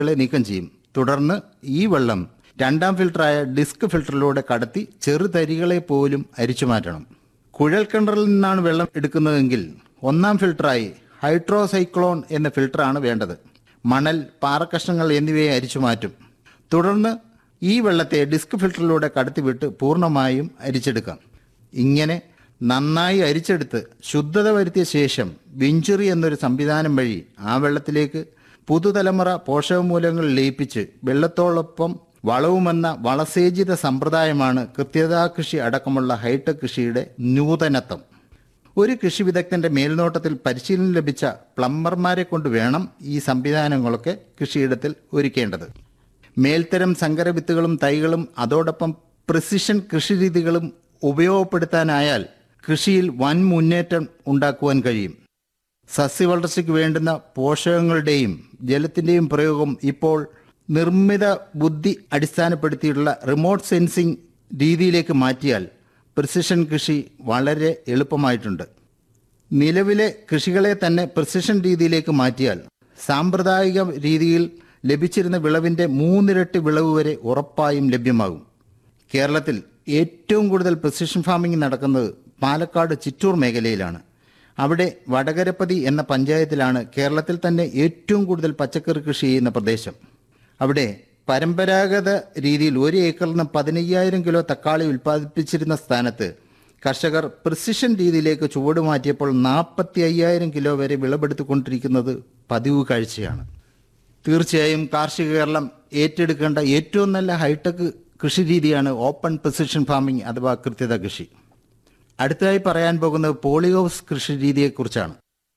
കളെ നീക്കം ചെയ്യും തുടർന്ന് ഈ വെള്ളം രണ്ടാം ഫിൽട്ടറായ ഡിസ്ക് ഫിൽട്ടറിലൂടെ കടത്തി ചെറുതരികളെ പോലും അരിച്ചു മാറ്റണം കുഴൽക്കിണറിൽ നിന്നാണ് വെള്ളം എടുക്കുന്നതെങ്കിൽ ഒന്നാം ഫിൽട്ടറായി ഹൈഡ്രോസൈക്ലോൺ എന്ന ഫിൽട്ടറാണ് വേണ്ടത് മണൽ പാറക്കഷ്ണങ്ങൾ എന്നിവയെ അരിച്ചു മാറ്റും തുടർന്ന് ഈ വെള്ളത്തെ ഡിസ്ക് ഫിൽട്ടറിലൂടെ കടത്തിവിട്ട് പൂർണ്ണമായും അരിച്ചെടുക്കാം ഇങ്ങനെ നന്നായി അരിച്ചെടുത്ത് ശുദ്ധത വരുത്തിയ ശേഷം വിഞ്ചുറി എന്നൊരു സംവിധാനം വഴി ആ വെള്ളത്തിലേക്ക് പുതുതലമുറ പോഷകമൂലങ്ങൾ ലയിപ്പിച്ച് വെള്ളത്തോടൊപ്പം വളവുമെന്ന വളസേചിത സമ്പ്രദായമാണ് കൃത്യതാ കൃഷി അടക്കമുള്ള ഹൈടെക് കൃഷിയുടെ നൂതനത്വം ഒരു കൃഷി വിദഗ്ധന്റെ മേൽനോട്ടത്തിൽ പരിശീലനം ലഭിച്ച പ്ലംബർമാരെ കൊണ്ട് വേണം ഈ സംവിധാനങ്ങളൊക്കെ കൃഷിയിടത്തിൽ ഒരുക്കേണ്ടത് മേൽത്തരം സങ്കരവിത്തുകളും തൈകളും അതോടൊപ്പം പ്രിസിഷൻ കൃഷിരീതികളും ഉപയോഗപ്പെടുത്താനായാൽ കൃഷിയിൽ വൻ മുന്നേറ്റം ഉണ്ടാക്കുവാൻ കഴിയും സസ്യവളർച്ചയ്ക്ക് വേണ്ടുന്ന പോഷകങ്ങളുടെയും ജലത്തിൻ്റെയും പ്രയോഗം ഇപ്പോൾ നിർമ്മിത ബുദ്ധി അടിസ്ഥാനപ്പെടുത്തിയിട്ടുള്ള റിമോട്ട് സെൻസിംഗ് രീതിയിലേക്ക് മാറ്റിയാൽ പ്രിസിഷൻ കൃഷി വളരെ എളുപ്പമായിട്ടുണ്ട് നിലവിലെ കൃഷികളെ തന്നെ പ്രിസിഷൻ രീതിയിലേക്ക് മാറ്റിയാൽ സാമ്പ്രദായിക രീതിയിൽ ലഭിച്ചിരുന്ന വിളവിൻ്റെ മൂന്നിരട്ടി വിളവ് വരെ ഉറപ്പായും ലഭ്യമാകും കേരളത്തിൽ ഏറ്റവും കൂടുതൽ പ്രിസിഷൻ ഫാമിംഗ് നടക്കുന്നത് പാലക്കാട് ചിറ്റൂർ മേഖലയിലാണ് അവിടെ വടകരപ്പതി എന്ന പഞ്ചായത്തിലാണ് കേരളത്തിൽ തന്നെ ഏറ്റവും കൂടുതൽ പച്ചക്കറി കൃഷി ചെയ്യുന്ന പ്രദേശം അവിടെ പരമ്പരാഗത രീതിയിൽ ഒരു ഏക്കറിന് പതിനയ്യായിരം കിലോ തക്കാളി ഉൽപ്പാദിപ്പിച്ചിരുന്ന സ്ഥാനത്ത് കർഷകർ പ്രിസിഷൻ രീതിയിലേക്ക് ചുവട് മാറ്റിയപ്പോൾ നാൽപ്പത്തി അയ്യായിരം കിലോ വരെ വിളവെടുത്തുകൊണ്ടിരിക്കുന്നത് പതിവ് കാഴ്ചയാണ് തീർച്ചയായും കാർഷിക കേരളം ഏറ്റെടുക്കേണ്ട ഏറ്റവും നല്ല ഹൈടെക് കൃഷി രീതിയാണ് ഓപ്പൺ പ്രിസിഷൻ ഫാമിംഗ് അഥവാ കൃത്യത കൃഷി അടുത്തതായി പറയാൻ പോകുന്നത് പോളിഹൗസ് കൃഷി രീതിയെക്കുറിച്ചാണ്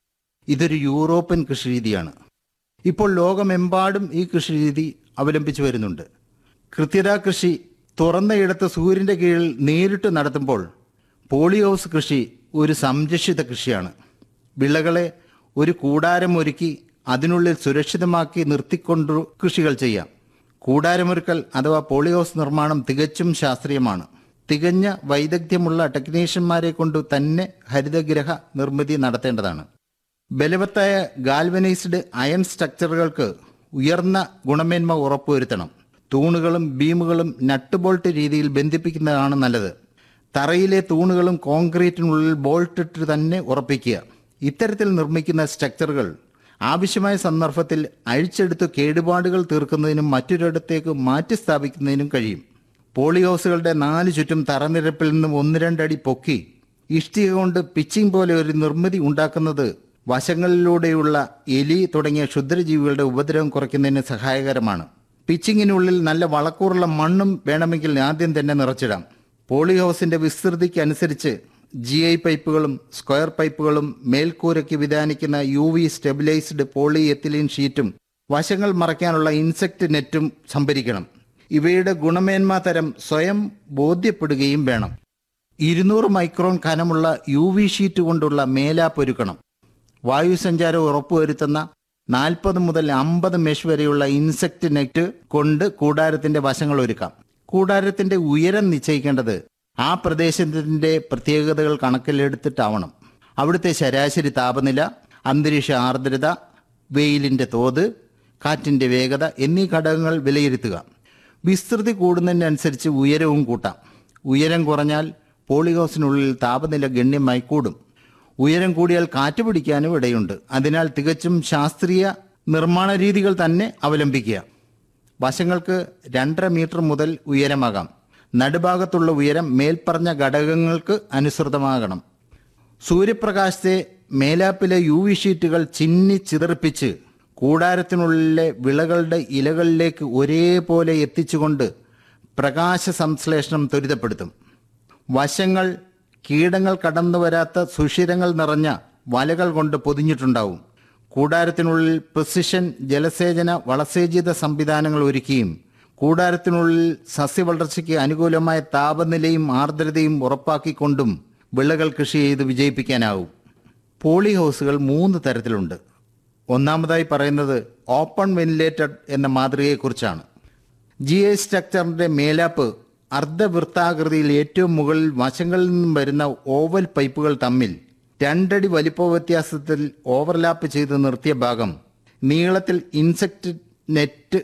ഇതൊരു യൂറോപ്യൻ കൃഷി രീതിയാണ് ഇപ്പോൾ ലോകമെമ്പാടും ഈ കൃഷി രീതി അവലംബിച്ചു വരുന്നുണ്ട് കൃത്യതാ കൃഷി തുറന്ന ഇടത്ത് സൂര്യന്റെ കീഴിൽ നേരിട്ട് നടത്തുമ്പോൾ പോളിഹൗസ് കൃഷി ഒരു സംരക്ഷിത കൃഷിയാണ് വിളകളെ ഒരു കൂടാരം ഒരുക്കി അതിനുള്ളിൽ സുരക്ഷിതമാക്കി നിർത്തിക്കൊണ്ടു കൃഷികൾ ചെയ്യാം കൂടാരമൊരുക്കൽ അഥവാ പോളിഹൗസ് നിർമ്മാണം തികച്ചും ശാസ്ത്രീയമാണ് തികഞ്ഞ വൈദഗ്ധ്യമുള്ള ടെക്നീഷ്യന്മാരെ കൊണ്ട് തന്നെ ഹരിതഗ്രഹ നിർമ്മിതി നടത്തേണ്ടതാണ് ബലവത്തായ ഗാൽവനൈസ്ഡ് അയൺ സ്ട്രക്ചറുകൾക്ക് ഉയർന്ന ഗുണമേന്മ ഉറപ്പുവരുത്തണം തൂണുകളും ബീമുകളും നട്ട് ബോൾട്ട് രീതിയിൽ ബന്ധിപ്പിക്കുന്നതാണ് നല്ലത് തറയിലെ തൂണുകളും കോൺക്രീറ്റിനുള്ളിൽ ബോൾട്ടിട്ട് തന്നെ ഉറപ്പിക്കുക ഇത്തരത്തിൽ നിർമ്മിക്കുന്ന സ്ട്രക്ചറുകൾ ആവശ്യമായ സന്ദർഭത്തിൽ അഴിച്ചെടുത്ത് കേടുപാടുകൾ തീർക്കുന്നതിനും മറ്റൊരിടത്തേക്ക് മാറ്റി സ്ഥാപിക്കുന്നതിനും കഴിയും പോളിഹൗസുകളുടെ നാല് ചുറ്റും തറനിരപ്പിൽ നിന്നും ഒന്ന് രണ്ടടി പൊക്കി ഇഷ്ടിക കൊണ്ട് പിച്ചിങ് പോലെ ഒരു നിർമ്മിതി ഉണ്ടാക്കുന്നത് വശങ്ങളിലൂടെയുള്ള എലി തുടങ്ങിയ ക്ഷുദ്രജീവികളുടെ ഉപദ്രവം കുറയ്ക്കുന്നതിന് സഹായകരമാണ് പിച്ചിങ്ങിനുള്ളിൽ നല്ല വളക്കൂറുള്ള മണ്ണും വേണമെങ്കിൽ ആദ്യം തന്നെ നിറച്ചിടാം പോളിഹൗസിന്റെ വിസ്തൃതിക്ക് അനുസരിച്ച് ജി ഐ പൈപ്പുകളും സ്ക്വയർ പൈപ്പുകളും മേൽക്കൂരയ്ക്ക് വിധാനിക്കുന്ന U V stabilised polyethylene ഷീറ്റും വശങ്ങൾ മറയ്ക്കാനുള്ള ഇൻസെക്ട് നെറ്റും സംഭരിക്കണം ഇവയുടെ ഗുണമേന്മ തരം സ്വയം ബോധ്യപ്പെടുകയും വേണം ഇരുന്നൂറ് മൈക്രോൺ കനമുള്ള യു വി ഷീറ്റ് കൊണ്ടുള്ള മേലാപ്പൊരുക്കണം വായുസഞ്ചാരം ഉറപ്പുവരുത്തുന്ന നാൽപ്പത് മുതൽ അമ്പത് മെഷ് വരെയുള്ള ഇൻസെക്ട് നെറ്റ് കൊണ്ട് കൂടാരത്തിന്റെ വശങ്ങൾ ഒരുക്കാം കൂടാരത്തിന്റെ ഉയരം നിശ്ചയിക്കേണ്ടത് ആ പ്രദേശത്തിന്റെ പ്രത്യേകതകൾ കണക്കിലെടുത്തിട്ടാവണം അവിടുത്തെ ശരാശരി താപനില അന്തരീക്ഷ ആർദ്രത വെയിലിന്റെ തോത് കാറ്റിന്റെ വേഗത എന്നീ ഘടകങ്ങൾ വിലയിരുത്തുക വിസ്തൃതി കൂടുന്നതിനനുസരിച്ച് ഉയരവും കൂട്ടാം ഉയരം കുറഞ്ഞാൽ പോളിഹൗസിനുള്ളിൽ താപനില ഗണ്യമായി കൂടും ഉയരം കൂടിയാൽ കാറ്റ് പിടിക്കാനും ഇടയുണ്ട് അതിനാൽ തികച്ചും ശാസ്ത്രീയ നിർമ്മാണ രീതികൾ തന്നെ അവലംബിക്കുക വശങ്ങൾക്ക് രണ്ടര മീറ്റർ മുതൽ ഉയരമാകാം നടുഭാഗത്തുള്ള ഉയരം മേൽപ്പറഞ്ഞ ഘടകങ്ങൾക്ക് അനുസൃതമാകണം സൂര്യപ്രകാശത്തെ മേലാപ്പിലെ യു വി ഷീറ്റുകൾ ചിന്നി ചിതറിപ്പിച്ച് കൂടാരത്തിനുള്ളിലെ വിളകളുടെ ഇലകളിലേക്ക് ഒരേപോലെ എത്തിച്ചുകൊണ്ട് പ്രകാശ സംശ്ലേഷണം ത്വരിതപ്പെടുത്തും വശങ്ങൾ കീടങ്ങൾ കടന്നു വരാത്ത സുഷിരങ്ങൾ നിറഞ്ഞ വലകൾ കൊണ്ട് പൊതിഞ്ഞിട്ടുണ്ടാവും കൂടാരത്തിനുള്ളിൽ പ്രിസിഷൻ ജലസേചന വളസേചിത സംവിധാനങ്ങൾ ഒരുക്കിയും കൂടാരത്തിനുള്ളിൽ സസ്യവളർച്ചയ്ക്ക് അനുകൂലമായ താപനിലയും ആർദ്രതയും ഉറപ്പാക്കിക്കൊണ്ടും വിളകൾ കൃഷി ചെയ്ത് വിജയിപ്പിക്കാനാവും പോളി ഹൗസുകൾ മൂന്ന് തരത്തിലുണ്ട് ഒന്നാമതായി പറയുന്നത് ഓപ്പൺ വെന്റിലേറ്റഡ് എന്ന മാതൃകയെക്കുറിച്ചാണ് ജി ഐ സ്ട്രക്ചറിന്റെ മേലാപ്പ് അർദ്ധവൃത്താകൃതിയിൽ ഏറ്റവും മുകളിൽ വശങ്ങളിൽ നിന്നും വരുന്ന ഓവൽ പൈപ്പുകൾ തമ്മിൽ രണ്ടടി വലിപ്പ വ്യത്യാസത്തിൽ ഓവർലാപ്പ് ചെയ്ത് നിർത്തിയ ഭാഗം നീളത്തിൽ ഇൻസെക്ട് നെറ്റ്